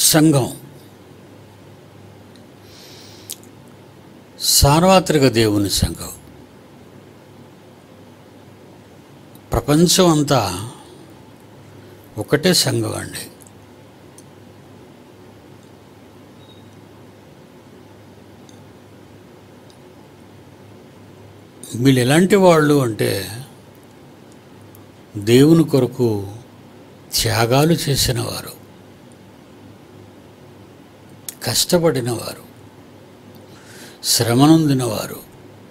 సంఘం సార్వత్రిక దేవుని సంఘం ప్రపంచం అంతా ఒకటే సంఘం అండి వీళ్ళు ఎలాంటి వాళ్ళు అంటే దేవుని కొరకు త్యాగాలు చేసిన వారు కష్టపడిన వారు శ్రమనొందిన వారు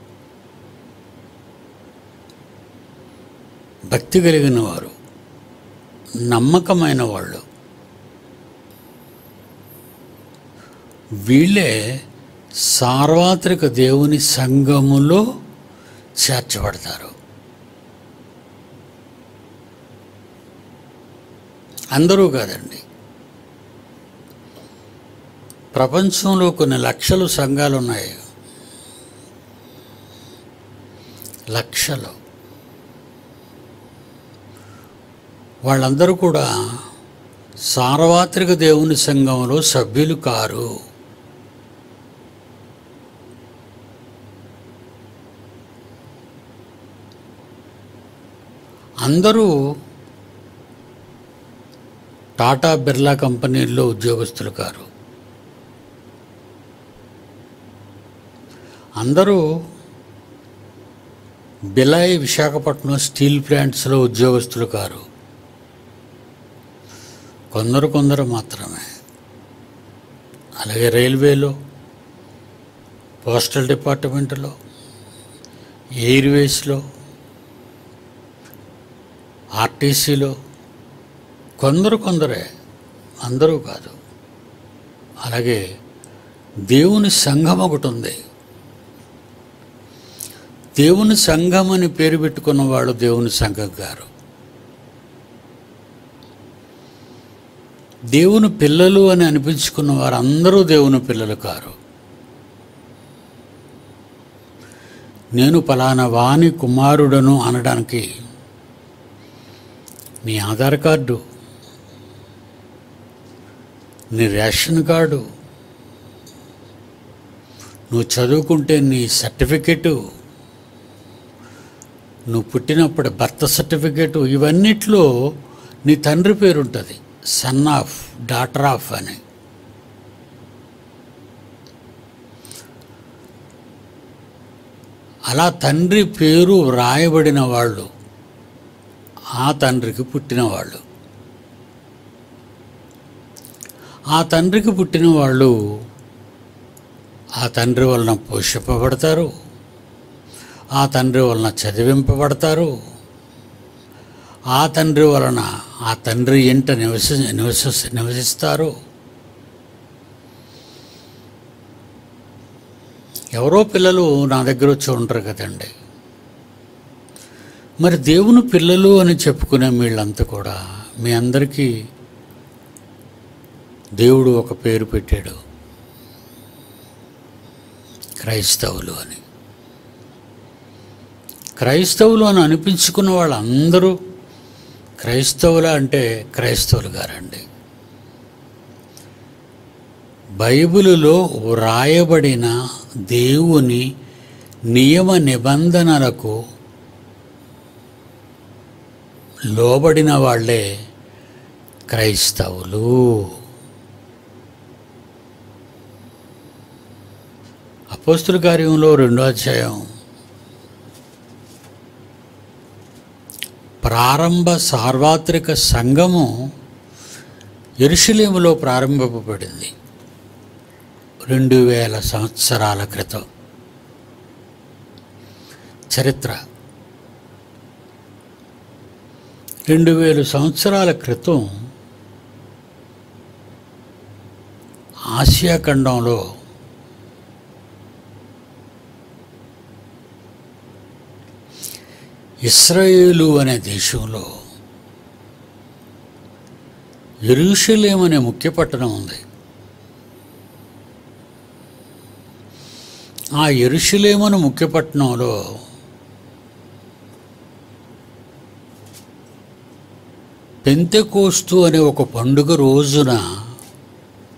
భక్తి కలిగిన వారు నమ్మకమైన వాళ్ళు వీళ్ళే సార్వత్రిక దేవుని సంఘములో చేర్చబడతారు అందరూ కాదండి ప్రపంచంలో కొన్ని లక్షలు సంఘాలు ఉన్నాయి లక్షలు వాళ్ళందరూ కూడా సార్వత్రిక దేవుని సంఘంలో సభ్యులు కారు అందరూ టాటా బిర్లా కంపెనీల్లో ఉద్యోగస్తులు కారు అందరూ బిలాయి విశాఖపట్నం స్టీల్ ప్లాంట్స్లో ఉద్యోగస్తులు కారు కొందరు కొందరు మాత్రమే అలాగే రైల్వేలో పోస్టల్ డిపార్ట్మెంట్లో ఎయిర్వేస్లో ఆర్టీసీలో కొందరు కొందరే అందరూ కాదు అలాగే దేవుని సంఘం ఒకటి ఉంది దేవుని సంఘం అని పేరు పెట్టుకున్న వాళ్ళు దేవుని సంఘం గారు దేవుని పిల్లలు అని అనిపించుకున్న వారు అందరూ దేవుని పిల్లలు కారు నేను పలానా వాణి కుమారుడను అనడానికి నీ ఆధార్ కార్డు నీ రేషన్ కార్డు నువ్వు చదువుకుంటే నీ సర్టిఫికెటు నువ్వు పుట్టినప్పుడు బర్త్ సర్టిఫికెటు ఇవన్నిట్లో నీ తండ్రి పేరు ఉంటుంది సన్ ఆఫ్ డాటర్ ఆఫ్ అని అలా తండ్రి పేరు వ్రాయబడిన వాళ్ళు ఆ తండ్రికి పుట్టినవాళ్ళు ఆ తండ్రికి పుట్టిన వాళ్ళు ఆ తండ్రి వలన పోషింపబడతారు ఆ తండ్రి వలన చదివింపబడతారు ఆ తండ్రి వలన ఆ తండ్రి ఇంట నివసి నివసి నివసిస్తారు ఎవరో పిల్లలు నా దగ్గర వచ్చి ఉంటారు కదండి మరి దేవుని పిల్లలు అని చెప్పుకునే వీళ్ళంతా కూడా మీ అందరికీ దేవుడు ఒక పేరు పెట్టాడు క్రైస్తవులు అని క్రైస్తవులు అని అనిపించుకున్న వాళ్ళందరూ క్రైస్తవుల అంటే క్రైస్తవులు గారండి బైబిలులో వ్రాయబడిన దేవుని నియమ నిబంధనలకు లోబడిన వాళ్ళే క్రైస్తవులు అపోస్తుల కార్యంలో రెండో అధ్యాయం ప్రారంభ సార్వత్రిక సంఘము ఎరుషలేములో ప్రారంభింపబడింది రెండు వేల సంవత్సరాల క్రితం చరిత్ర రెండు వేల సంవత్సరాల క్రితం ఆసియా ఖండంలో ఇస్రాయేలు అనే దేశంలో ఎరుషలేం అనే ముఖ్య పట్టణం ఉంది ఆ ఎరుషలేమను ముఖ్య పట్టణంలో పెంతెకోస్తు అనే ఒక పండుగ రోజున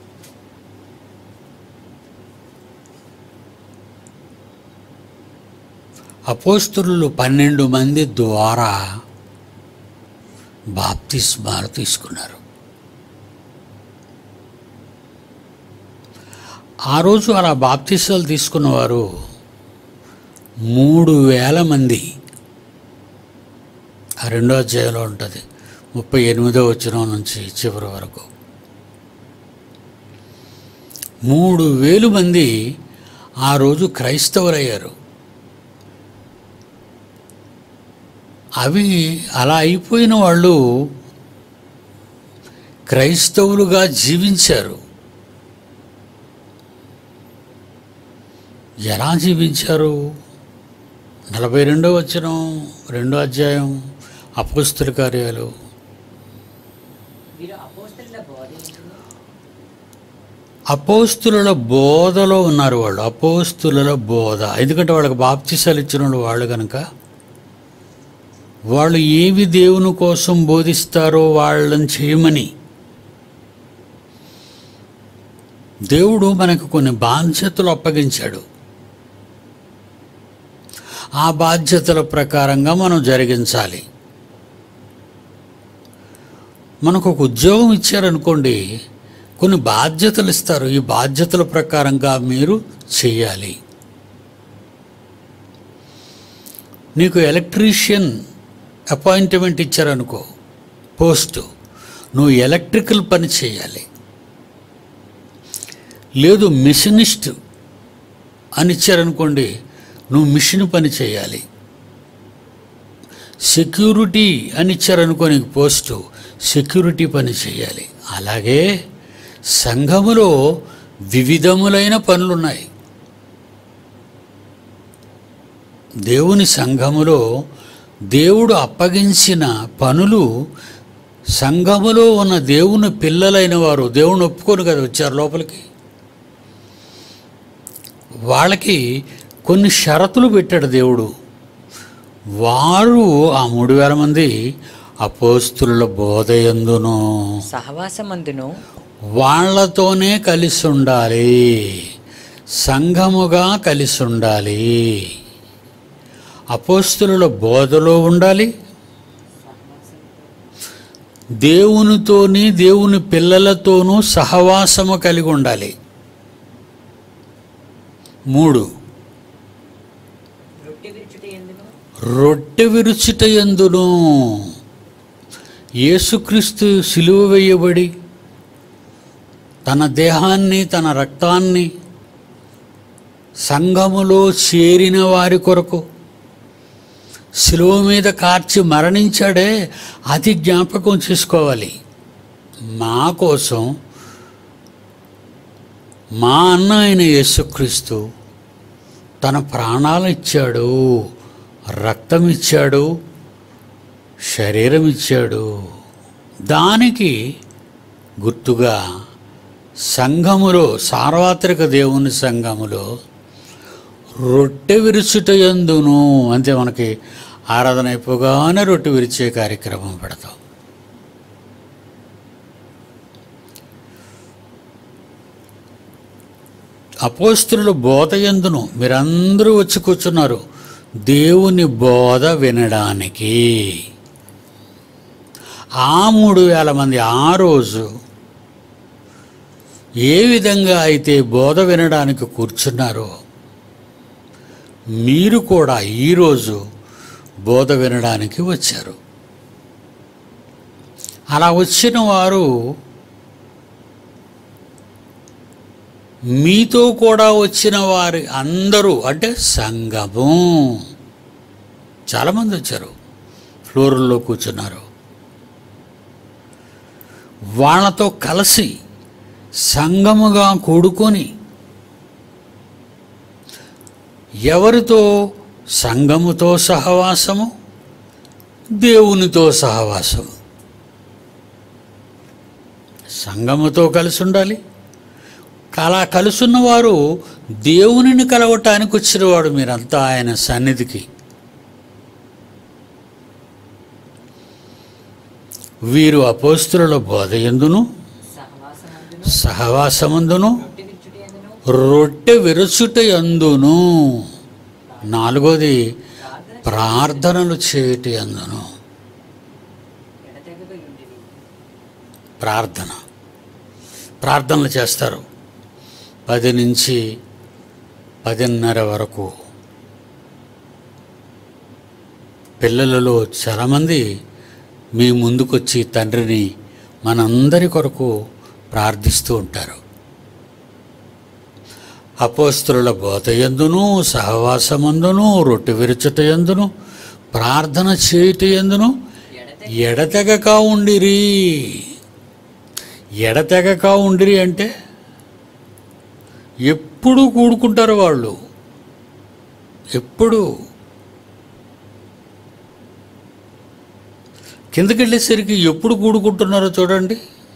అపోస్తులు పన్నెండు మంది ద్వారా బాప్తిస్మాలు తీసుకున్నారు ఆ రోజు అలా బాప్తిసాలు తీసుకున్నవారు మూడు వేల మంది ఆ రెండో అధ్యాయంలో ఉంటుంది ముప్పై ఎనిమిదో వచ్చిన నుంచి చివరి వరకు మూడు వేలు మంది ఆ రోజు క్రైస్తవులయ్యారు అవి అలా అయిపోయిన వాళ్ళు క్రైస్తవులుగా జీవించారు ఎలా జీవించారు నలభై రెండో వచనం రెండో అధ్యాయం అపోస్తుల కార్యాలు వీరు అపోస్తలుల బోధించును అపోస్తుల బోధలో ఉన్నారు వాళ్ళు అపోస్తుల బోధ ఎందుకంటే వాళ్ళకి బాప్తిసాలు ఇచ్చిన వాళ్ళు వాళ్ళు కనుక వాళ్ళు ఏవి దేవుని కోసం బోధిస్తారో వాళ్ళని చేయమని దేవుడు మనకు కొన్ని బాధ్యతలు అప్పగించాడు ఆ బాధ్యతల ప్రకారంగా మనం జరిగించాలి మనకు ఒక ఉద్యోగం ఇచ్చారనుకోండి కొన్ని బాధ్యతలు ఇస్తారు ఈ బాధ్యతల ప్రకారంగా మీరు చేయాలి నీకు ఎలక్ట్రీషియన్ అపాయింట్మెంట్ ఇచ్చారనుకో పోస్టు నువ్వు ఎలక్ట్రికల్ పని చేయాలి లేదు మిషనిస్ట్ అని ఇచ్చారనుకోండి నువ్వు మిషన్ పని చేయాలి సెక్యూరిటీ అని ఇచ్చారనుకో నీకు పోస్టు సెక్యూరిటీ పని చేయాలి అలాగే సంఘములో వివిధములైన పనులున్నాయి దేవుని సంఘములో దేవుడు అప్పగించిన పనులు సంఘములో ఉన్న దేవుని పిల్లలైన వారు దేవుని ఒప్పుకొని కదా వచ్చారు లోపలికి వాళ్ళకి కొన్ని షరతులు పెట్టాడు దేవుడు వారు ఆ మూడు వేల మంది అపోస్తుల బోధయందును సహవాసమందును వాళ్ళతోనే కలిసి ఉండాలి సంఘముగా కలిసి ఉండాలి అపోస్తుల బోధలో ఉండాలి దేవునితోని దేవుని పిల్లలతోనూ సహవాసము కలిగి ఉండాలి మూడు రొట్టె విరుచుట ఎందును రొట్టె విరుచుట ఎందును యేసుక్రీస్తు సిలువ వేయబడి తన దేహాన్ని తన రక్తాన్ని సంఘములో చేరిన వారి కొరకు శిలువ మీద కార్చి మరణించాడే అది జ్ఞాపకం చేసుకోవాలి మా కోసం మా అన్న అయిన యేసుక్రీస్తు తన ప్రాణాలు ఇచ్చాడు రక్తం ఇచ్చాడు శరీరం ఇచ్చాడు దానికి గుర్తుగా సంఘములో సార్వత్రిక దేవుని సంఘములో రొట్టె విరుచుట ఎందును అంతే మనకి ఆరాధన అయిపోగానే రొట్టె విరిచే కార్యక్రమం పెడతాం అపోస్తుల బోధ ఎందును మీరందరూ వచ్చి కూర్చున్నారు దేవుని బోధ వినడానికి ఆ మూడు వేల మంది ఆ రోజు ఏ విధంగా అయితే బోధ వినడానికి కూర్చున్నారో మీరు కూడా ఈరోజు బోధ వినడానికి వచ్చారు అలా వచ్చిన వారు మీతో కూడా వచ్చిన వారి అందరూ అంటే సంఘము చాలామంది వచ్చారు ఫ్లోర్లో కూర్చున్నారు వాళ్ళతో కలిసి సంఘముగా కూడుకొని ఎవరితో సంఘముతో సహవాసము దేవునితో సహవాసము సంఘముతో కలిసి ఉండాలి అలా కలుసున్న వారు దేవునిని కలవటానికి వచ్చినవాడు మీరంతా ఆయన సన్నిధికి వీరు అపోస్తుల బోధ ఎందును సహవాసమందును సహవాసమందును రొట్టె విరుచుట ఎందును రొట్టె విరుచుట ఎందును నాలుగోది ప్రార్థనలు చేయటి అందును ఎడతెగక ఉండిరి ప్రార్థన ప్రార్థనలు చేస్తారు పది నుంచి పదిన్నర వరకు పిల్లలలో చాలామంది మీ ముందుకొచ్చి తండ్రిని మనందరి కొరకు ప్రార్థిస్తూ ఉంటారు అపోస్తుల బోధ ఎందును సహవాసమందును రొట్టె విరుచుట ఎందును ప్రార్థన చేయుట ఎందును ఎడతెగ ఎడతెగక ఉండిరి ఎడతెగక ఉండిరి అంటే ఎప్పుడు కూడుకుంటారు వాళ్ళు ఎప్పుడు కిందకి వెళ్ళేసరికి ఎప్పుడు కూడుకుంటున్నారో చూడండి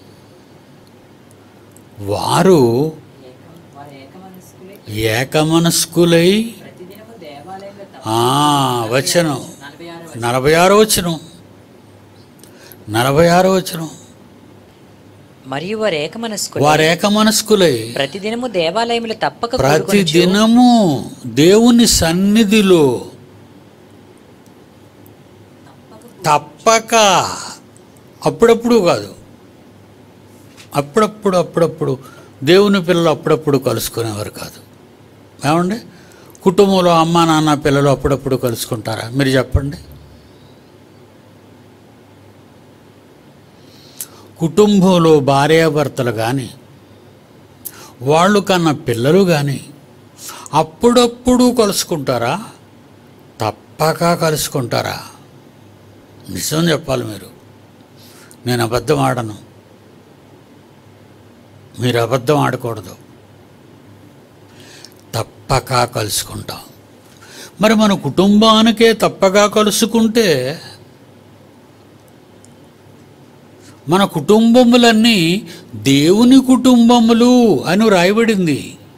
వారు ఏకం వారు ఏకమనస్కులై ఏకమనస్కులై ప్రతిదినము దేవాలయంలో తప్ప ఆ, వచనం నలభై ఆరు నలభై ఆరో వచనం నలభై ఆరో వచనం మరియు వారు ఏకమనస్కులై వారు ఏకమనస్కులై ప్రతిదినము దేవాలయములు తప్పక ప్రతి కూడుకొనుచు దినము దేవుని సన్నిధిలో తప్పక అప్పుడప్పుడు కాదు అప్పుడప్పుడు అప్పుడప్పుడు దేవుని పిల్లలు అప్పుడప్పుడు కలుసుకునేవారు కాదు ఏమండి కుటుంబంలో అమ్మ నాన్న పిల్లలు అప్పుడప్పుడు కలుసుకుంటారా మీరు చెప్పండి కుటుంబంలో భార్యాభర్తలు కానీ వాళ్ళు కన్న పిల్లలు కానీ అప్పుడప్పుడు కలుసుకుంటారా తప్పక కలుసుకుంటారా నిజం చెప్పాలి మీరు నేను అబద్ధం ఆడను మీరు అబద్ధం ఆడకూడదు తప్పక కలుసుకుంటాం మరి మన కుటుంబానికే తప్పగా కలుసుకుంటే మన కుటుంబములన్నీ దేవుని కుటుంబములు అని రాయబడింది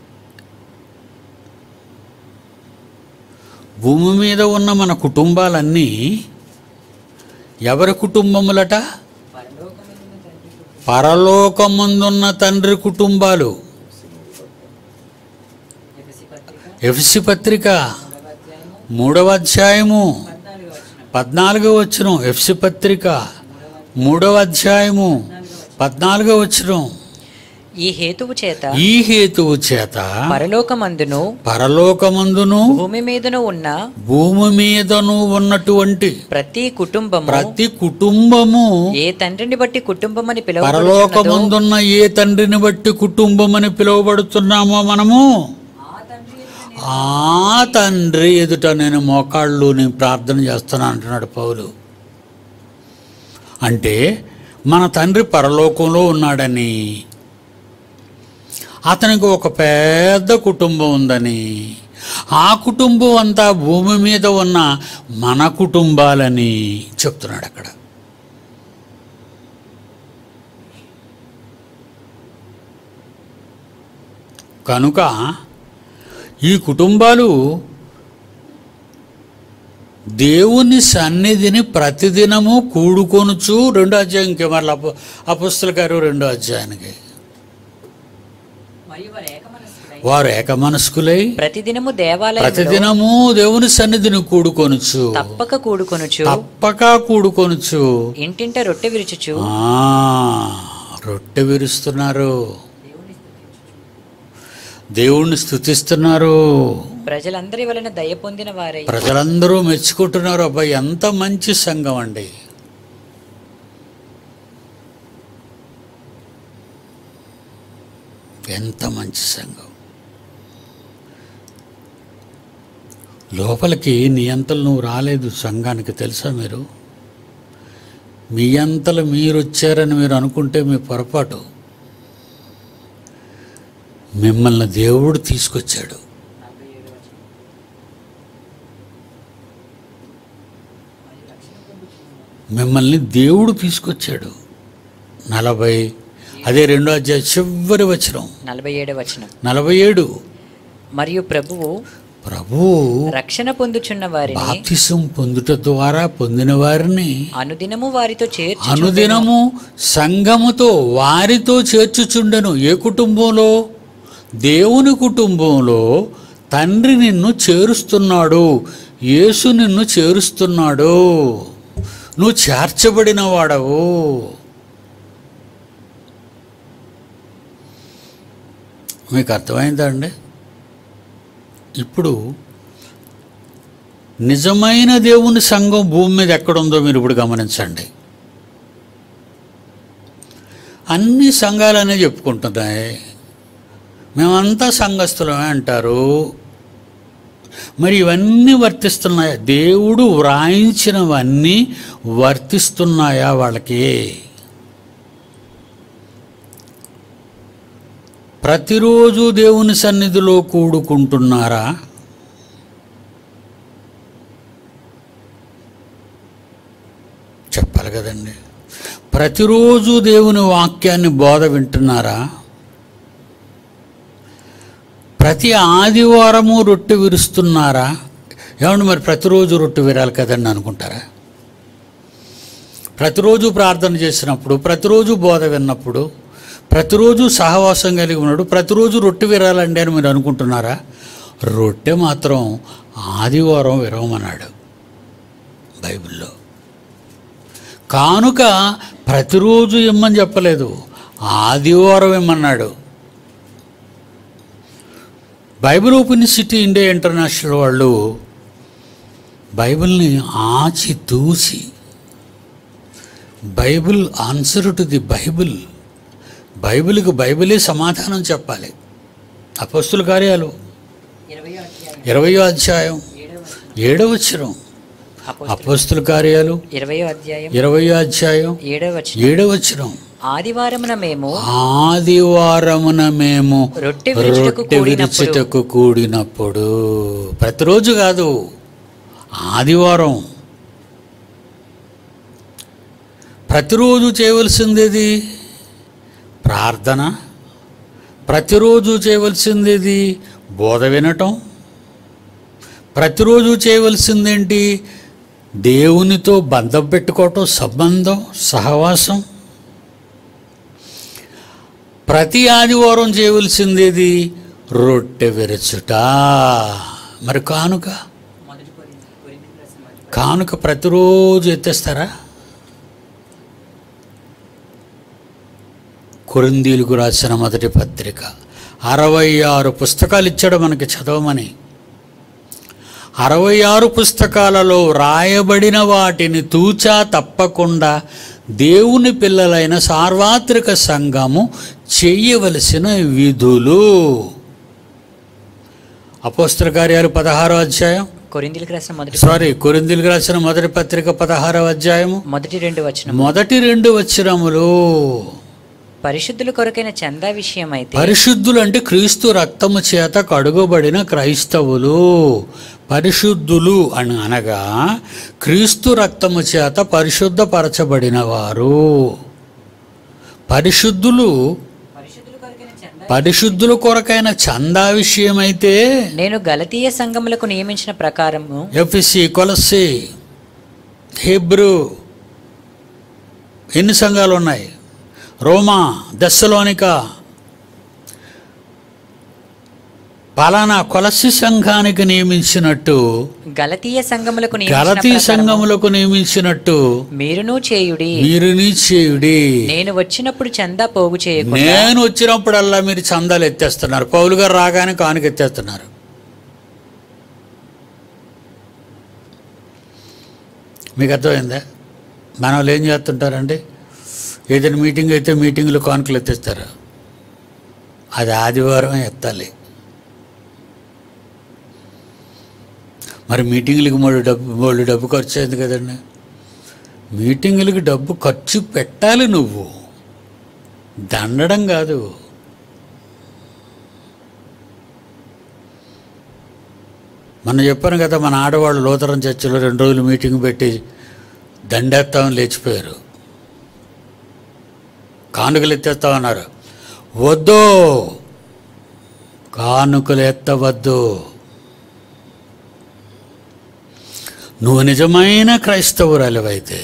భూమి మీద ఉన్న మన కుటుంబాలన్నీ ఎవరి కుటుంబములట పరలోకమందున తండ్రి పరలోకమందున్న తండ్రి కుటుంబాలు ఎఫెసీ పత్రిక ఎఫ్సి పత్రిక మూడవ అధ్యాయము మూడవ అధ్యాయము పద్నాలుగు వచనం పద్నాలుగో వచ్చిన ఎఫ్సి పత్రిక మూడవ అధ్యాయము పద్నాలుగో వచ్చిన ఈ హేతువు చేత ఈ హేతువు చేత పరలోకమందును పరలోకమందును భూమి మీదను ఉన్న భూమి మీదను ఉన్నటువంటి ప్రతి కుటుంబము ప్రతి కుటుంబము ఏ తండ్రిని బట్టి కుటుంబం అని పిలువబడుచున్నదో పరలోకమందున్న ఏ తండ్రిని బట్టి కుటుంబం అని పిలువబడుతున్నామో మనము ఆ తండ్రి ఎదుట ఆ తండ్రి ఎదుట నేను మోకాళ్ళు నేను ప్రార్థన చేస్తున్నాను అంటున్నాడు పౌలు అంటే మన తండ్రి పరలోకంలో ఉన్నాడని అతనికి ఒక పెద్ద కుటుంబం ఉందని ఆ కుటుంబం అంతా భూమి మీద ఉన్న మన కుటుంబాలని చెప్తున్నాడు అక్కడ కనుక ఈ కుటుంబాలు దేవుని సన్నిధిని ప్రతిదినము కూడుకొనుచు రెండో అధ్యాయంకి మళ్ళీ అపు అపుస్తుల గారు రెండో అధ్యాయానికి మరియు వారు ఏకమనస్కులై వారు ఏకమనస్కులై ప్రతిదినము దేవాలయంలో ప్రతిదినము దేవుని సన్నిధిని కూడుకొనుచు తప్పక కూడుకొనుచు తప్పక కూడుకొనుచు ఇంటింట రొట్టె విరుచుచు ఆ, రొట్టె విరుస్తున్నారు దేవుణ్ణి స్థుతిస్తున్నారు ప్రజలందరి వలన దయ పొందిన వారై ప్రజలందరూ మెచ్చుకుంటున్నారు అబ్బాయి ఎంత మంచి సంఘం అండి ఎంత మంచి సంఘం లోపలికి నీ అంతలు నువ్వు రాలేదు సంఘానికి తెలుసా మీరు మీ అంతలు మీరు వచ్చారని మీరు అనుకుంటే మీ పొరపాటు మిమ్మల్ని దేవుడు తీసుకొచ్చాడు మిమ్మల్ని దేవుడు తీసుకొచ్చాడు నలభై అదే రెండో అధ్యాయ చివరి వచనం నలభై ఏడవ వచనం నలభై ఏడు మరియు ప్రభువు ప్రభువు రక్షణ పొందుచున్న వారిని బాప్తిసం పొందుట ద్వారా పొందిన వారిని అనుదినము వారితో చేర్చు అనుదినము సంఘముతో వారితో చేర్చుచుండెను ఏ కుటుంబంలో దేవుని కుటుంబంలో తండ్రి నిన్ను చేరుస్తున్నాడు యేసు నిన్ను చేరుస్తున్నాడు నువ్వు చేర్చబడిన వాడవు మీకు అర్థమైందా అండి ఇప్పుడు నిజమైన దేవుని సంఘం భూమి మీద ఎక్కడుందో మీరు ఇప్పుడు గమనించండి అన్ని సంఘాలనే చెప్పుకుంటున్నాయి మేమంతా సంఘస్థులమే అంటారు మరి ఇవన్నీ వర్తిస్తున్నాయా దేవుడు వ్రాయించినవన్నీ వర్తిస్తున్నాయా వాళ్ళకి ప్రతిరోజు దేవుని సన్నిధిలో కూడుకుంటున్నారా చెప్పాలి కదండి ప్రతిరోజు దేవుని వాక్యాన్ని బోధ వింటున్నారా ప్రతి ఆదివారము రొట్టె విరుస్తున్నారా ఏమండి మరి ప్రతిరోజు రొట్టె విరాలి కదండి అనుకుంటారా ప్రతిరోజు ప్రార్థన చేసినప్పుడు ప్రతిరోజు బోధ విన్నప్పుడు ప్రతిరోజు సహవాసం కలిగి ఉన్నాడు ప్రతిరోజు రొట్టె విరాలండి అని మీరు అనుకుంటున్నారా రొట్టె మాత్రం ఆదివారం విరవమన్నాడు బైబిల్లో కానుక ప్రతిరోజు ఇమ్మని చెప్పలేదు ఆదివారం ఇమ్మన్నాడు Bible open city India international వాళ్ళు బైబిల్ని ఆచి తూసి Bible answer to the Bible బైబిల్కి బైబిలే సమాధానం చెప్పాలి అపస్తుల కార్యాలు ఇరవయో అధ్యాయం ఏడవ వచనం అపస్తుల కార్యాలు ఇరవయో అధ్యాయం ఇరవయో అధ్యాయం ఏడవ వచనం ఏడవ వచనం ఆదివారమున మేము ఆదివారమున మేము రొట్టె విరుచుటకు రొట్టె కూడినప్పుడు విరుచుటకు కూడినప్పుడు ప్రతిరోజు కాదు ఆదివారం ప్రతిరోజు చేయవలసిందేది ప్రార్థన ప్రతిరోజు చేయవలసిందేది బోధ వినటం ప్రతిరోజు చేయవలసిందేంటి దేవునితో బంధం పెట్టుకోవటం సంబంధం సహవాసం ప్రతి ఆదివారం చేయవలసిందేది రొట్టె విరచుట మరి కానుక కానుక ప్రతిరోజు ఎత్తేస్తారా కొరిందీలకు రాసిన మొదటి పత్రిక అరవై ఆరు పుస్తకాలు ఇచ్చాడు మనకి చదవమని అరవై ఆరు పుస్తకాలలో రాయబడిన వాటిని తూచా తప్పకుండా దేవుని పిల్లలైన సార్వత్రిక సంఘము చెయ్యవలసిన విధులు అపోస్త్ర కార్యాలు పదహారో అధ్యాయం కొరిందీలకు రాసిన మొదటి సారీ కొరిందీలకు రాసిన మొదటి పత్రిక పదహారవ అధ్యాయము మొదటి రెండు వచనం మొదటి రెండు వచ్చినములు పరిశుద్ధుల కొరకైన చందా విషయం అయితే పరిశుద్ధులు అంటే క్రీస్తు రక్తము చేత కడుగబడిన క్రైస్తవులు పరిశుద్ధులు అని అనగా క్రీస్తు రక్తము చేత పరిశుద్ధపరచబడిన వారు పరిశుద్ధులు పరిశుద్ధుల కొరకైన చందా విషయమైతే నేను గలతీయ సంఘములకు నియమించిన ప్రకారము ఎఫ్సి కొలసి హెబ్రు ఎన్ని సంఘాలు ఉన్నాయి రోమా దశలోనిక పలానా కొలసి సంఘానికి నియమించినట్టు గలతీయ సంఘములకు నియమించిన గలతీ ప్రకారము సంఘములకు నియమించినట్టు మీరును చేయుడి మీరు చేయుడి నేను వచ్చినప్పుడు చందా పోగు చేయకుండా నేను వచ్చినప్పుడల్లా మీరు చందాలు ఎత్తేస్తున్నారు పౌలు గారు రాగానే కానుక ఎత్తేస్తున్నారు మీకు అర్థమైందా మన వాళ్ళు ఏం చేస్తుంటారండి ఏదైనా మీటింగ్ అయితే మీటింగ్లో కానుకలు ఎత్తేస్తారు అది ఆదివారం ఎత్తాలి మరి మీటింగ్లకి మూడు డబ్బు మూడు డబ్బు ఖర్చు అయింది కదండి మీటింగులకి డబ్బు ఖర్చు పెట్టాలి నువ్వు దండడం కాదు మొన్న చెప్పాను కదా మన ఆడవాళ్ళు లోతరం చర్చిలో రెండు రోజులు మీటింగ్ పెట్టి దండేస్తామని లేచిపోయారు కానుకలు ఎత్తేస్తామన్నారు వద్దు కానుకలు ఎత్తవద్దు నువ్వు నిజమైన క్రైస్తవురాలివైతే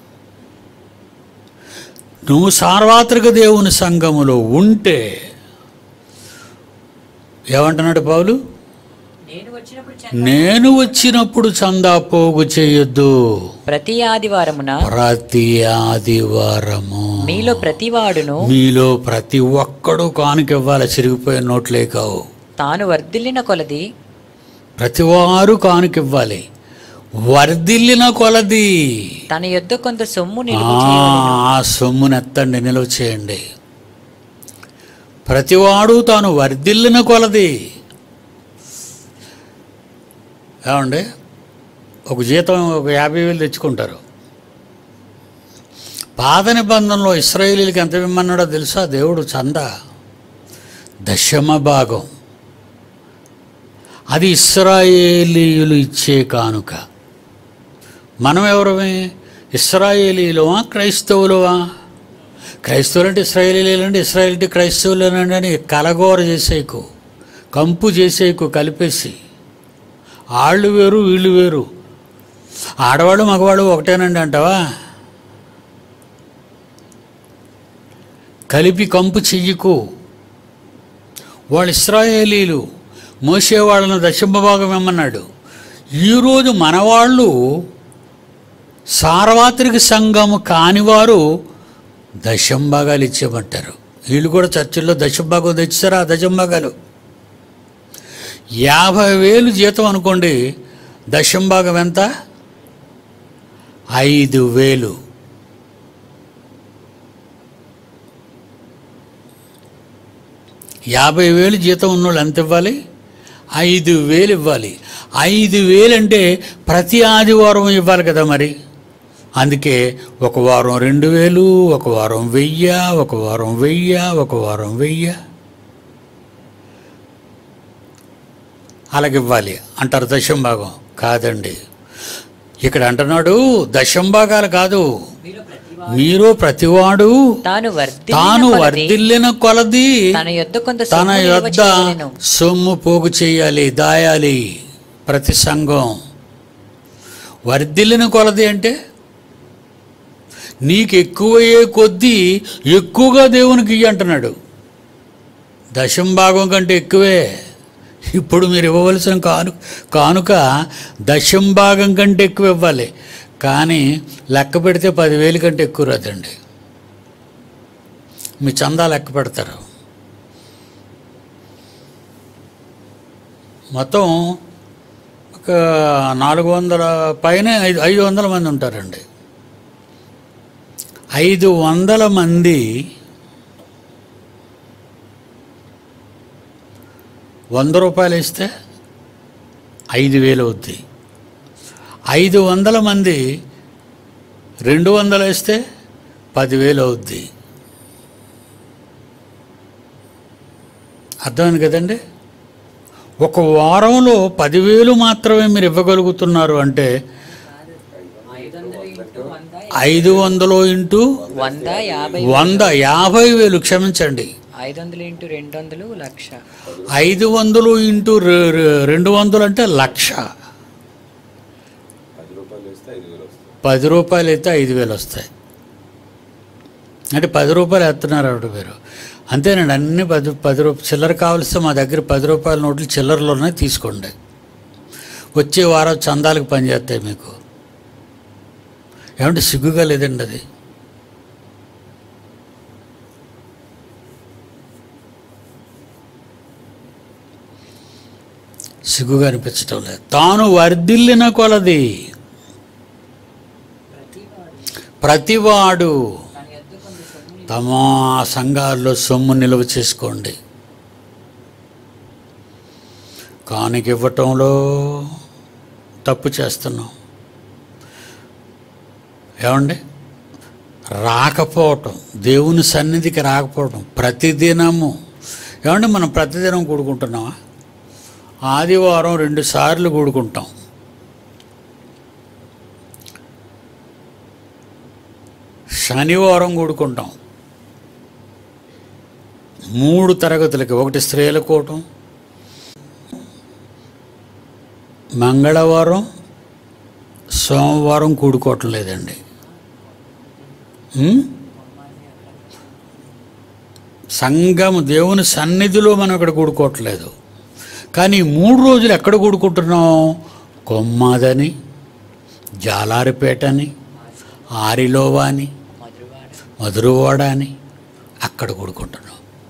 నువ్వు సార్వత్రిక దేవుని సంఘములో ఉంటే ఏమంటున్నాడు పౌలు నేను వచ్చినప్పుడు నేను వచ్చినప్పుడు చందా పోగు చేయొద్దు ప్రతి ఆదివారమున ప్రతి ఆదివారము మీలో ప్రతివాడును మీలో ప్రతి ఒక్కడు కానుకివ్వాలి చిరిగిపోయిన నోట్లే కావు తాను వర్ధిల్లిన కొలది ప్రతివారు కానుకివ్వాలి వర్ధిల్లిన కొలది తన యొద్ద కొంత సొమ్ము నిలువ ఆ చేయవలెను. ఆ సొమ్మును ఎత్తండి నిలువ చేయండి ప్రతివాడు తాను వర్ధిల్లిన కొలది ఏమండి ఒక జీతం ఒక యాభై వేలు తెచ్చుకుంటారు పాత నిబంధనలో ఇస్రాయేలీలకి ఎంత ఇమ్మన్నాడో తెలుసా దేవుడు చందా దశమ భాగం అది ఇస్రాయేలీయులు ఇచ్చే కానుక మనం ఎవరమే ఇస్రాయేలీలమా క్రైస్తవులమా క్రైస్తవులు అంటే ఇస్రాయేలీలు అంటే ఇస్రాయేల్ అంటే క్రైస్తవులేనండి అని కలగోర చేసేకు కంపు చేసేకు కలిపేసి వాళ్ళు వేరు వీళ్ళు వేరు ఆడవాళ్ళు మగవాళ్ళు ఒకటేనండి అంటావా కలిపి కంపు చెయ్యకు వాళ్ళు ఇస్రాయేలీలు మోసే వాళ్ళను దశంభాగం ఇమ్మన్నాడు ఈరోజు మనవాళ్ళు సార్వత్రిక సంఘము కానివారు దశంభాగాలు ఇచ్చేయమంటారు వీళ్ళు కూడా చర్చిల్లో దశంభాగం తెచ్చారా ఆ దశంభాగాలు యాభై వేలు జీతం అనుకోండి దశంభాగం ఎంత ఐదు వేలు యాభై వేలు జీతం ఉన్నోళ్ళు ఎంత ఇవ్వాలి ఐదు వేలు ఇవ్వాలి ఐదు వేలు అంటే ప్రతి ఆదివారం ఇవ్వాలి కదా మరి అందుకే ఒక వారం రెండు వేలు ఒక వారం వెయ్య ఒక వారం వెయ్య ఒక వారం వెయ్య అలాగివ్వాలి అంటారు దశంభాగం కాదండి ఇక్కడ అంటున్నాడు దశంభాగాలు కాదు మీరు ప్రతివాడు తాను తాను వర్ధిల్లిన కొలది వర్ధిల్లిన కొలది తన యొద్ద కొంత తన సొమ్ము నిలువ యొద్ద చేయవలెను. సొమ్ము పోగు చేయాలి దాయాలి ప్రతి సంఘం వర్ధిల్లిన కొలది అంటే నీకు ఎక్కువయ్యే కొద్దీ ఎక్కువగా దేవునికి ఇయ్యి అంటున్నాడు దశం భాగం కంటే ఎక్కువే ఇప్పుడు మీరు ఇవ్వవలసిన కాను కానుక దశం భాగం కంటే ఎక్కువ ఇవ్వాలి కానీ లెక్క పెడితే పదివేలు కంటే ఎక్కువ రాదండి మీ చందా లెక్క పెడతారు మొత్తం ఒక నాలుగు వందల పైన ఐదు ఐదు వందల మంది ఉంటారండి ఐదు వందల మంది వంద రూపాయలు ఇస్తే ఐదు వేలు అవుద్ది ఐదు వందల మంది రెండు వందలు వేస్తే పదివేలు అవుద్ది అర్థమైంది కదండి ఒక వారంలో పదివేలు మాత్రమే మీరు ఇవ్వగలుగుతున్నారు అంటే ఐదు వందలు ఇంటూ వంద యాభై వంద యాభై వేలు క్షమించండి ఐదు వందలు ఇంటూ రెండు వందలు లక్ష ఐదు వందలు ఇంటూ రె- రె- రెండు వందలు అంటే లక్ష పది రూపాయలు అయితే ఐదు వేలు వస్తాయి అంటే పది రూపాయలు ఎత్తున్నారు ఆవిడ మీరు అంతేనండి అన్ని పది పది రూపాయలు చిల్లర కావలిస్తే మా దగ్గర పది రూపాయల నోట్లు చిల్లరలు ఉన్నాయి తీసుకోండి వచ్చే వారం చందాలకు పనిచేస్తాయి మీకు ఏమంటే సిగ్గుగా లేదండి అది సిగ్గుగా అనిపించటం లేదు తాను వర్ధిల్లిన కొలది ప్రతివాడు తమ సంఘాల్లో సొమ్ము నిల్వ చేసుకోండి కానుక ఇవ్వటంలో తప్పు చేస్తున్నాం ఏమండి రాకపోవటం దేవుని సన్నిధికి రాకపోవటం ప్రతిదినము ఏమండి మనం ప్రతిదినం కూడుకుంటున్నామా ఆదివారం రెండు సార్లు కూడుకుంటాం శనివారం కూడుకుంటాం మూడు తరగతులకి ఒకటి స్త్రీల కూటం మంగళవారం సోమవారం కూడుకోవటం లేదండి ఉం? సంఘం దేవుని సన్నిధిలో మనం ఇక్కడ కూడుకోవట్లేదు కానీ ఈ మూడు రోజులు ఎక్కడ కూడుకుంటున్నాం కొమ్మాదని జాలారిపేట అని ఆరిలోవా అని మధురవాడ మధురవాడ అని అక్కడ కూడుకుంటున్నాం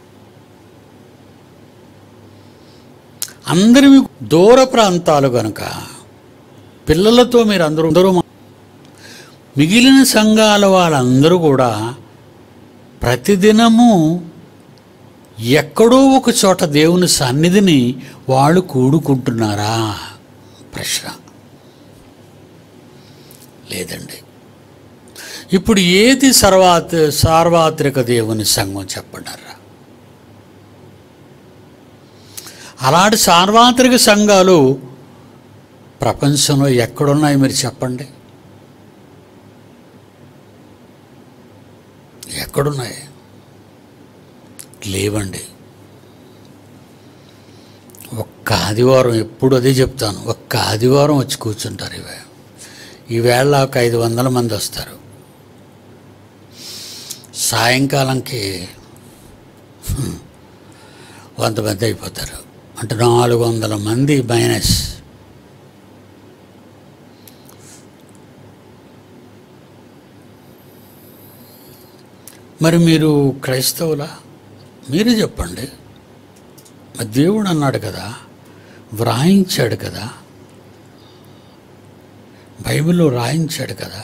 అందరి దూర ప్రాంతాలు కనుక పిల్లలతో మీరు అందరూ అందరూ మా- మిగిలిన సంఘాల వాళ్ళందరూ కూడా ప్రతిదినము ఎక్కడో ఒక చోట దేవుని సన్నిధిని వాళ్ళు కూడుకుంటున్నారా ప్రశ్న లేదండి ఇప్పుడు ఏది సర్వాత్ సార్వత్రిక దేవుని సంఘం చెప్పండారా అలాంటి సార్వత్రిక సంఘాలు ప్రపంచంలో ఎక్కడున్నాయి మీరు చెప్పండి ఎక్కడున్నాయి లేవండి ఒక్క ఆదివారం ఎప్పుడు అదే చెప్తాను ఒక్క ఆదివారం వచ్చి కూర్చుంటారు ఇవే ఈవేళ ఒక ఐదు వందల మంది వస్తారు సాయంకాలంకి హ్మ్, వంద మంది అయిపోతారు అంటే నాలుగు వందల మంది మైనస్ మరి మీరు క్రైస్తవులా మీరు చెప్పండి మరి దేవుడు అన్నాడు కదా వ్రాయించాడు కదా బైబిల్లో రాయించాడు కదా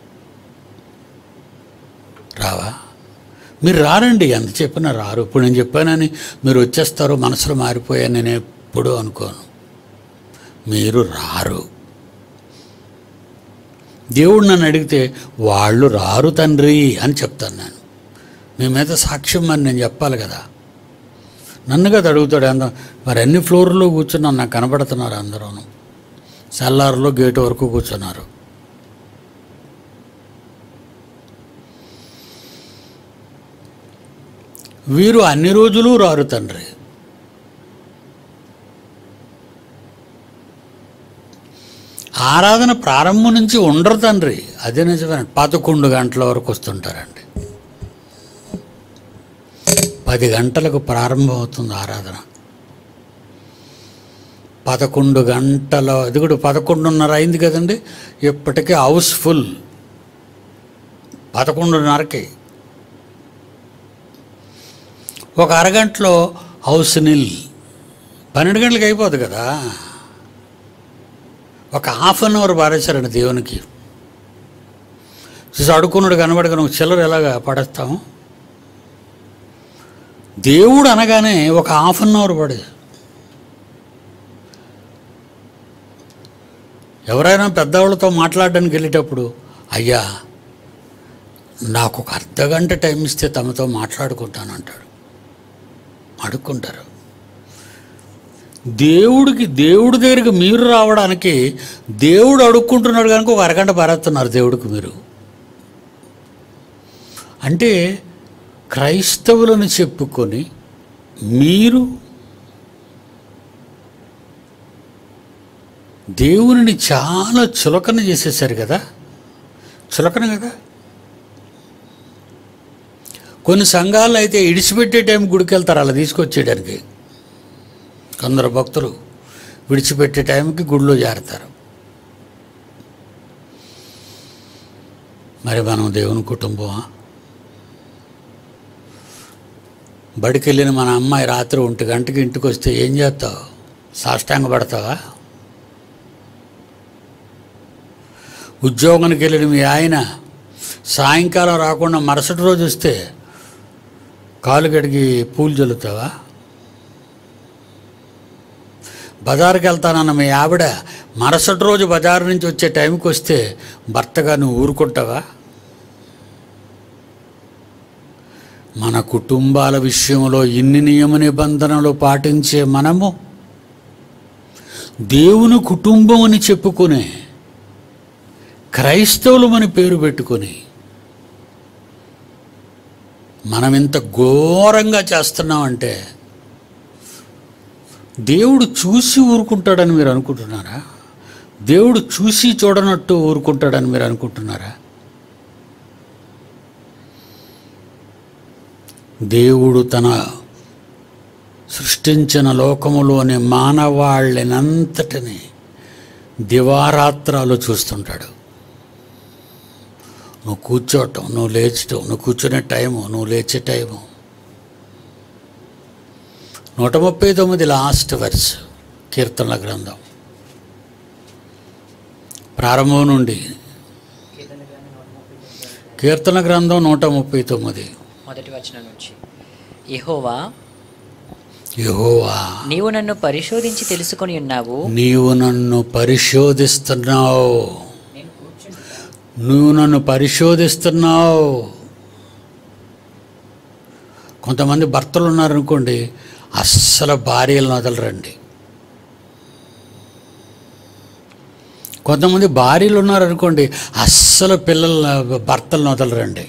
రావా మీరు రారండి ఎంత చెప్పినా రారు ఇప్పుడు నేను చెప్పానని మీరు వచ్చేస్తారు మనసులో మారిపోయాను నేను ఎప్పుడూ అనుకోను మీరు రారు దేవుడు నన్ను అడిగితే వాళ్ళు రారు తండ్రి అని చెప్తాను నేను మీ మీద సాక్ష్యం అని నేను చెప్పాలి కదా నన్ను కదా అడుగుతాడు అంద మరి అన్ని ఫ్లోర్లో కూర్చున్నా నాకు కనబడుతున్నారు అందరూ సెల్లార్లో గేటు వరకు కూర్చున్నారు వీరు అన్ని రోజులు రారు తండ్రి ఆరాధన ప్రారంభం నుంచి ఉండరు తండ్రి అదే నిజమే పదకొండు గంటల వరకు వస్తుంటారండి పది గంటలకు ప్రారంభం అవుతుంది ఆరాధన పదకొండు గంటల అది కూడా పదకొండున్నర అయింది కదండి ఇప్పటికీ హౌస్ ఫుల్ పదకొండున్నరకి ఒక అరగంటలో హౌస్ నిల్ పన్నెండు గంటలకు అయిపోదు కదా ఒక హాఫ్ అన్ అవర్ పారేశారండి దేవునికి చూసి అడుక్కున్నాడు కనబడక నువ్వు చిల్లర ఎలాగా పడేస్తాము దేవుడు అనగానే ఒక హాఫ్ అన్ అవర్ పడే ఎవరైనా పెద్దవాళ్ళతో మాట్లాడడానికి వెళ్ళేటప్పుడు అయ్యా నాకు ఒక అర్ధ గంట టైం ఇస్తే తమతో మాట్లాడుకుంటాను అంటాడు అడుక్కుంటారు దేవుడికి దేవుడి దగ్గరికి మీరు రావడానికి దేవుడు అడుక్కుంటున్నాడు కనుక ఒక అరగంట పారేస్తున్నారు దేవుడికి మీరు అంటే క్రైస్తవులను చెప్పుకొని మీరు దేవునిని చాలా చులకన చేసేసారు కదా చులకన కదా కొన్ని సంఘాల్లో అయితే ఇడిచిపెట్టే టైం గుడికి వెళ్తారు అలా తీసుకొచ్చేయడానికి కొందరు భక్తులు విడిచిపెట్టే టైంకి గుడిలో చేరతారు మరి మనం దేవుని కుటుంబమా బడికి వెళ్ళిన మన అమ్మాయి రాత్రి ఒంటి గంటకి ఇంటికి వస్తే ఏం చేస్తావు సాష్టాంగ పడతావా ఉద్యోగానికి వెళ్ళిన మీ ఆయన సాయంకాలం రాకుండా మరుసటి రోజు వస్తే కాలు కడిగి పూలు చల్లుతావా బజారుకి వెళ్తానన్న మీ ఆవిడ మరుసటి రోజు బజారు నుంచి వచ్చే టైంకి వస్తే భర్తగా నువ్వు ఊరుకుంటావా మన కుటుంబాల విషయంలో ఇన్ని నియమ నిబంధనలు పాటించే మనము దేవుని కుటుంబం అని చెప్పుకునే క్రైస్తవులమని పేరు పెట్టుకొని మనం ఇంత ఘోరంగా చేస్తున్నామంటే దేవుడు చూసి ఊరుకుంటాడని మీరు అనుకుంటున్నారా దేవుడు చూసి చూడనట్టు ఊరుకుంటాడని మీరు అనుకుంటున్నారా దేవుడు తన సృష్టించిన లోకములోని మానవాళ్ళనంతటిని దివారాత్రాలు చూస్తుంటాడు నువ్వు కూర్చోవటం నువ్వు లేచటం నువ్వు కూర్చునే టైము నువ్వు లేచే టైము నూట ముప్పై తొమ్మిది లాస్ట్ వర్స్ కీర్తనల గ్రంథం ప్రారంభం నుండి కీర్తన గ్రంథం నూట ముప్పై తొమ్మిది మొదటి వచనం నుంచి యెహోవా యెహోవా నీవు నన్ను పరిశోధించి తెలుసుకొని ఉన్నావు నీవు నన్ను పరిశోధిస్తున్నావు నువ్వు నన్ను పరిశోధిస్తున్నావు కొంతమంది భర్తలు ఉన్నారనుకోండి అస్సలు భార్యలను వదలరండి కొంతమంది భార్యలు ఉన్నారనుకోండి అస్సలు పిల్లల భర్తలను వదలరండి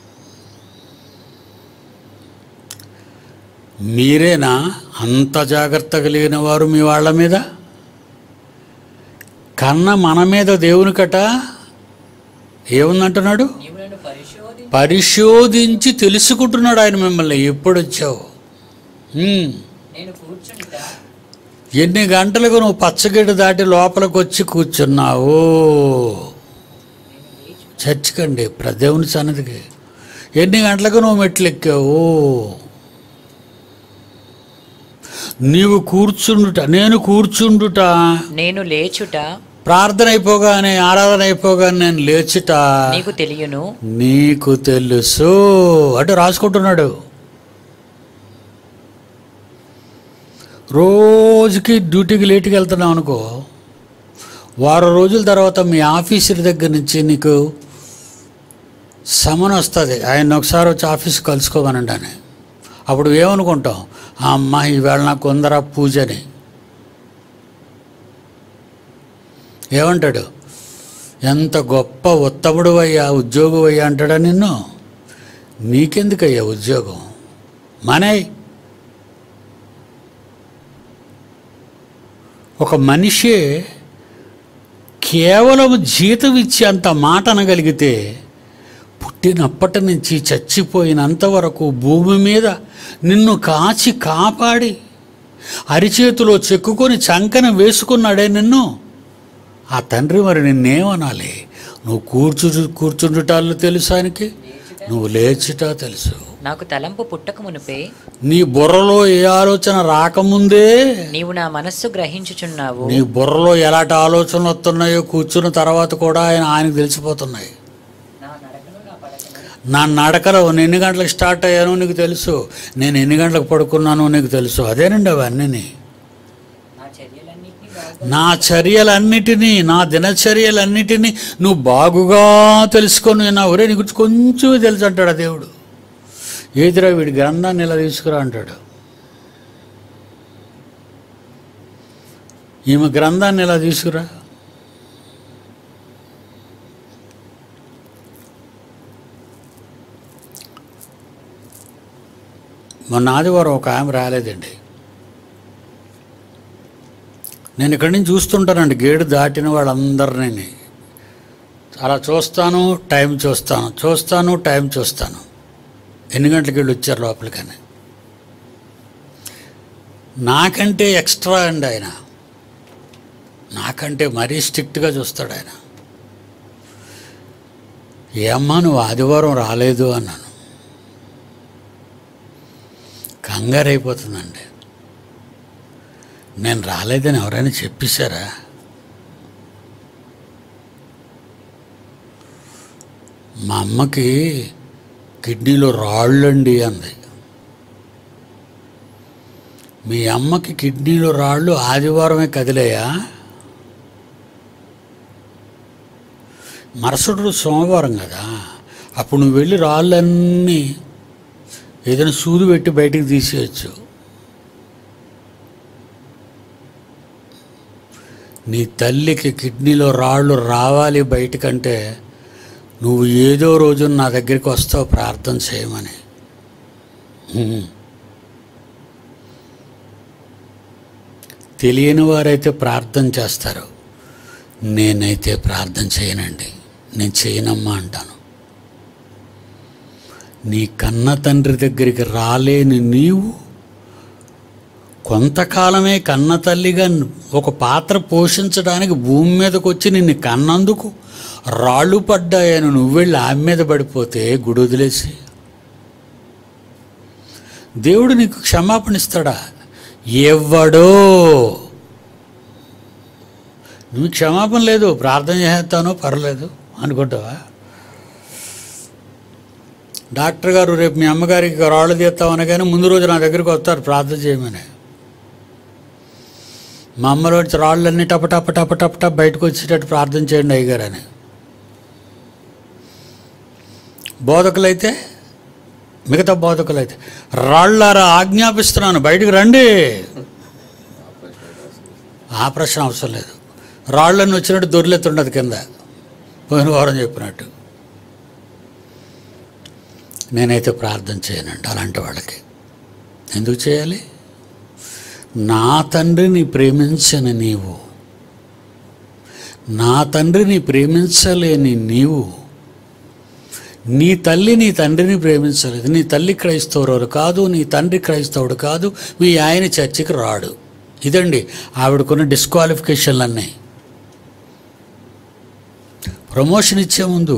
మీరేనా అంత జాగ్రత్త కలిగిన వారు మీ వాళ్ళ మీద కన్న మన మీద దేవునికట ఏముందంటున్నాడు నీవు నన్ను పరిశోధి పరిశోధించి తెలుసుకుంటున్నాడు ఆయన మిమ్మల్ని ఎప్పుడు వచ్చావు హ్మ్. నేను కూర్చుంటా ఎన్ని గంటలకు నువ్వు పచ్చగడ్డి దాటి లోపలికి వచ్చి కూర్చున్నావు చర్చికండి ప్రదేవుని సన్నిధికి ఎన్ని గంటలకు నువ్వు మెట్లు ఎక్కావు నీవు కూర్చుండుట నేను కూర్చుండుట నేను లేచుట ప్రార్థన అయిపోగానే ఆరాధన అయిపోగానే నేను లేచుట నీకు తెలియను నీకు తెలుసు అంటే రాసుకుంటున్నాడు రోజుకి డ్యూటీకి లేట్కి వెళ్తున్నావు అనుకో వారం రోజుల తర్వాత మీ ఆఫీసర్ దగ్గర నుంచి నీకు సమన్ వస్తుంది ఆయన ఒకసారి వచ్చి ఆఫీస్ కలుసుకోమనండి అని అప్పుడు ఏమనుకుంటాం ఆ అమ్మ ఈవేళ నాకు కొందర పూజని ఏమంటాడు ఎంత గొప్ప ఉత్తముడు అయ్యా ఉద్యోగం అయ్యా అంటాడా నిన్ను నీకెందుకయ్యా ఉద్యోగం మనే ఒక మనిషి కేవలం జీతం ఇచ్చి అంత మాట అనగలిగితే పుట్టినప్పటి నుంచి చచ్చిపోయినంత వరకు భూమి మీద నిన్ను కాచి కాపాడి అరిచేతిలో చెక్కుకొని చంకన వేసుకున్నాడే నిన్ను ఆ తండ్రి మరి నిన్నేమనాలి నువ్వు కూర్చు కూర్చుండుటాలు తెలుసు ఆయనకి నువ్వు లేచుట తెలుసు నాకు తలంపు పుట్టక మునుపే నీ బుర్రలో ఏ ఆలోచన రాకముందే నీవు నా మనస్సు గ్రహించుచున్నావు నీ బుర్రలో ఎలాంటి ఆలోచనలు వస్తున్నాయో కూర్చున్న తర్వాత కూడా ఆయన ఆయనకు తెలిసిపోతున్నాయి నా నడకలో నేను ఎన్ని గంటలకు స్టార్ట్ అయ్యానో నీకు తెలుసు నేను ఎన్ని గంటలకు పడుకున్నానో నీకు తెలుసు అదేనండి అవన్నీ నా చర్యలన్నిటినీ నా దినచర్యలన్నిటినీ నువ్వు బాగుగా తెలుసుకొని నా ఒరే నీ గురించి కొంచెం తెలుసు అంటాడు ఆ దేవుడు ఏదిరా వీడి గ్రంథాన్ని ఇలా తీసుకురా అంటాడు ఈమె గ్రంథాన్ని ఇలా తీసుకురా మొన్న ఆదివారం ఒక ఆమె రాలేదండి నేను ఇక్కడి నుంచి చూస్తుంటానండి గేడు దాటిన వాళ్ళందరినీ అలా చూస్తాను టైం చూస్తాను చూస్తాను టైం చూస్తాను ఎన్ని గంటలకు వెళ్ళి వచ్చారు లోపలికని నాకంటే ఎక్స్ట్రా అండి ఆయన నాకంటే మరీ స్ట్రిక్ట్గా చూస్తాడు ఆయన ఏమ్మా నువ్వు ఆదివారం రాలేదు అన్నాను కంగారు అయిపోతుందండి నేను రాలేదని ఎవరైనా చెప్పేశారా మా అమ్మకి కిడ్నీలో రాళ్ళండి అంది మీ అమ్మకి కిడ్నీలో రాళ్ళు ఆదివారమే కదిలేయా మరుసటి రోజు సోమవారం కదా అప్పుడు నువ్వు వెళ్ళి రాళ్ళన్నీ ఏదైనా సూది పెట్టి బయటికి తీసేయచ్చు నీ తల్లికి కిడ్నీలో రాళ్ళు రావాలి బయటకంటే నువ్వు ఏదో రోజు నా దగ్గరికి వస్తావు ప్రార్థన చేయమని హ్మ్. తెలియని వారైతే ప్రార్థన చేస్తారు నేనైతే ప్రార్థన చేయనండి నేను చేయనమ్మా అంటాను నీ కన్న తండ్రి దగ్గరికి రాలేని నీవు కొంతకాలమే కన్న తల్లిగా ఒక పాత్ర పోషించడానికి భూమి మీదకి వచ్చి నిన్ను కన్నందుకు రాళ్ళు పడ్డాయని నువ్వు వెళ్ళి ఆమె మీద పడిపోతే గుడి వదిలేసి దేవుడు నీకు క్షమాపణ ఇస్తాడా ఎవ్వడో నువ్వు క్షమాపణ లేదు ప్రార్థన చేస్తాను పర్లేదు అనుకుంటావా డాక్టర్ గారు రేపు మీ అమ్మగారికి రాళ్ళు తీస్తాం అనగానే ముందు రోజు నా దగ్గరికి వస్తారు ప్రార్థన చేయమని మా అమ్మలో రాళ్ళన్నీ టప టప టప టప టప బయటకు వచ్చేటట్టు ప్రార్థన చేయండి అయ్యగారు అని బోధకులైతే మిగతా బోధకులైతే రాళ్ళారా ఆజ్ఞాపిస్తున్నాను బయటికి రండి ఆ ప్రశ్న అవసరం లేదు రాళ్ళని వచ్చినట్టు దొర్లెత్తుండదు కింద పోయిన వారం చెప్పినట్టు నేనైతే ప్రార్థన చేయనండి అలాంటి వాళ్ళకి ఎందుకు చేయాలి నా తండ్రిని ప్రేమించని నీవు నా తండ్రిని ప్రేమించలేని నీవు నీ తల్లి నీ తండ్రిని ప్రేమించలేదు నీ తల్లి క్రైస్తవుడు కాదు నీ తండ్రి క్రైస్తవుడు కాదు మీ ఆయన చర్చికి రాడు ఇదండి ఆవిడకున్న డిస్క్వాలిఫికేషన్లు అన్నీ ప్రమోషన్ ఇచ్చే ముందు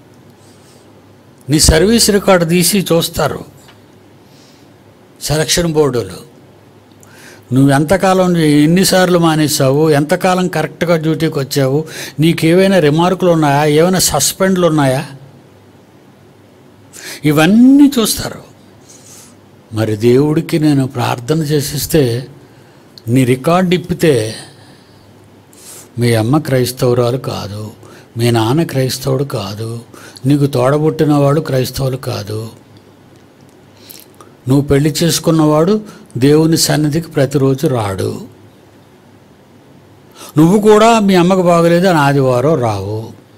నీ సర్వీస్ రికార్డు తీసి చూస్తారు సెలక్షన్ బోర్డులు నువ్వు ఎంతకాలం ఎన్నిసార్లు మానేసావు ఎంతకాలం కరెక్ట్గా డ్యూటీకి వచ్చావు నీకేవైనా రిమార్కులు ఉన్నాయా ఏమైనా సస్పెండ్లు ఉన్నాయా ఇవన్నీ చూస్తారు మరి దేవుడికి నేను ప్రార్థన చేసిస్తే నీ రికార్డు ఇప్పితే మీ అమ్మ క్రైస్తవురాలు కాదు మీ నాన్న క్రైస్తవుడు కాదు నీకు తోడబుట్టిన వాడు క్రైస్తవులు కాదు నువ్వు పెళ్లి చేసుకున్నవాడు దేవుని సన్నిధికి ప్రతిరోజు రాడు నువ్వు కూడా మీ అమ్మకు బాగలేదు అని ఆదివారం రావు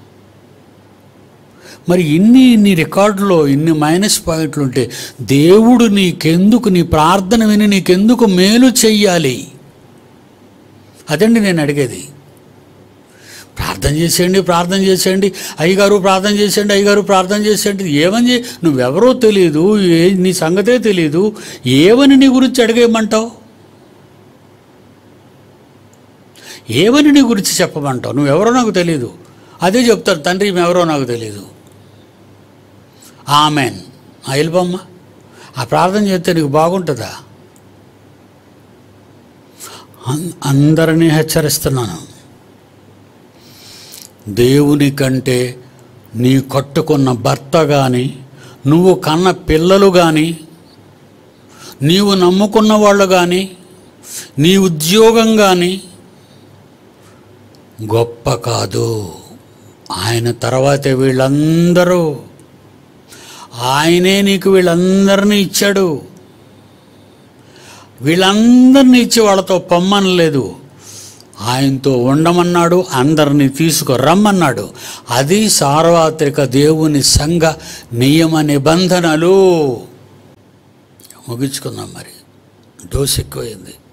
మరి ఇన్ని ఇన్ని రికార్డులో ఇన్ని మైనస్ పాయింట్లు ఉంటే దేవుడు నీకెందుకు నీ ప్రార్థన విని నీకెందుకు మేలు చెయ్యాలి అదండి నేను అడిగేది ప్రార్థన చేసేయండి ప్రార్థన చేసేయండి అయ్యగారు ప్రార్థన చేసేయండి అయ్యగారు ప్రార్థన చేసేయండి ఏమని చే- నువ్వెవరో తెలియదు ఏ నీ సంగతే తెలియదు ఏమని నీ గురించి అడిగేయమంటావు ఏమని నీ గురించి చెప్పమంటావు నువ్వెవరో నాకు తెలియదు అదే చెప్తాను తండ్రి ఎవరో నాకు తెలియదు ఆమెన్ ఆ వెళ్ళిపోమ్మ ఆ ప్రార్థన చేస్తే నీకు బాగుంటుందా అన్- అందరినీ హెచ్చరిస్తున్నాను దేవుని కంటే నీ కట్టుకున్న భర్త కానీ నువ్వు కన్న పిల్లలు కానీ నీవు నమ్ముకున్న వాళ్ళు కానీ నీ ఉద్యోగం కానీ గొప్ప కాదు ఆయన తర్వాతే వీళ్ళందరూ ఆయనే నీకు వీళ్ళందరినీ ఇచ్చాడు వీళ్ళందరినీ ఇచ్చి వాళ్ళతో పొమ్మనలేదు ఆయనతో ఉండమన్నాడు అందరినీ తీసుకురమ్మన్నాడు అది సార్వత్రిక దేవుని సంఘ నియమ నిబంధనలు ముగించుకుందాం మరి డోస్ ఎక్కువైంది